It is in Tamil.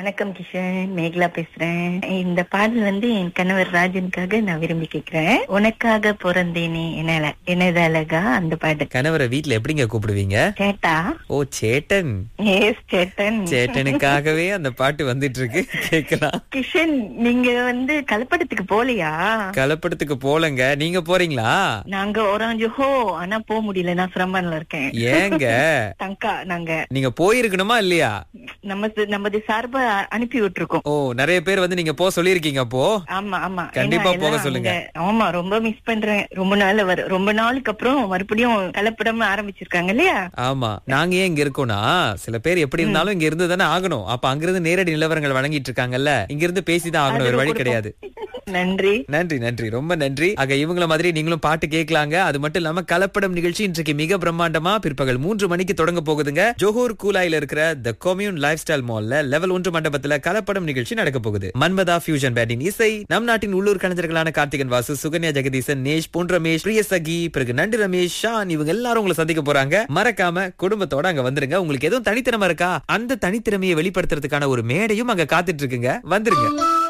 வணக்கம் கிஷன் மேகலா பேசுறேன் இந்த பாடல் வந்து என் கணவர் ராஜனுக்காக நான் விரும்பி கேக்குறேன் உனக்காக பிறந்தேனே என்ன என்னது அழகா அந்த பாடல் கணவரை வீட்ல எப்படிங்க கூப்பிடுவீங்க சேட்டா ஓ சேட்டன் ஏஸ் சேட்டன் சேட்டனுக்காகவே அந்த பாட்டு வந்துட்டு இருக்கு கேக்கலாம் கிஷன் நீங்க வந்து கலப்படத்துக்கு போலையா கலப்படத்துக்கு போலங்க நீங்க போறீங்களா நாங்க ஓராஞ்சு ஹோ ஆனா போக முடியல நான் சிரமன்ல இருக்கேன் ஏங்க தங்கா நாங்க நீங்க போயிருக்கணுமா இல்லையா நம்ம நமது சார்பா அனுப்பி விட்டுருக்கோம் ஓ நிறைய பேர் வந்து நீங்க போ சொல்லிருக்கீங்க அப்போ ஆமா ஆமா கண்டிப்பா ஏன்னா போக எல்லாம் சொல்லுங்க. அங்க- ஆமா ரொம்ப மிஸ் பண்றேன் ரொம்ப நாள் வர ரொம்ப நாளுக்கு அப்புறம் மறுபடியும் கலப்படம் ஆரம்பிச்சிருக்காங்க இல்லையா ஆமா நாங்க ஏன் இங்க இருக்கோம்னா சில பேர் எப்படி இருந்தாலும் இங்க இருந்து தானே ஆகணும் அப்ப அங்கிருந்து நேரடி நிலவரங்கள் வழங்கிட்டு இருக்காங்கல்ல இங்க இருந்து பேசிதான் ஆகணும் வேற வழி கிடையாது நன்றி நன்றி நன்றி ரொம்ப நன்றி ஆக இவங்கள மாதிரி நீங்களும் பாட்டு கேட்கலாங்க அது மட்டும் இல்லாம கலப்படம் நிகழ்ச்சி இன்றைக்கு மிக பிரம்மாண்டமா பிற்பகல் மூன்று மணிக்கு தொடங்க போகுதுங்க ஜோஹூர் கூலாயில இருக்கிற த கொம்யூன் லைஃப் ஸ்டைல் மால்ல லெவல் ஒன்று மண்டபத்துல கலப்படம் நிகழ்ச்சி நடக்க போகுது மன்மதா ஃபியூஷன் பேண்டின் இசை நம் நாட்டின் உள்ளூர் கலைஞர்களான கார்த்திகன் வாசு சுகன்யா ஜெகதீசன் நேஷ் பொன் ரமேஷ் பிரியசகி பிறகு நண்டு ரமேஷ் ஷான் இவங்க எல்லாரும் உங்களை சந்திக்க போறாங்க மறக்காம குடும்பத்தோட அங்க வந்துருங்க உங்களுக்கு எதுவும் தனித்திறமை இருக்கா அந்த தனித்திறமையை வெளிப்படுத்துறதுக்கான ஒரு மேடையும் அங்க காத்துட்டு இருக்குங்க வந்துருங்க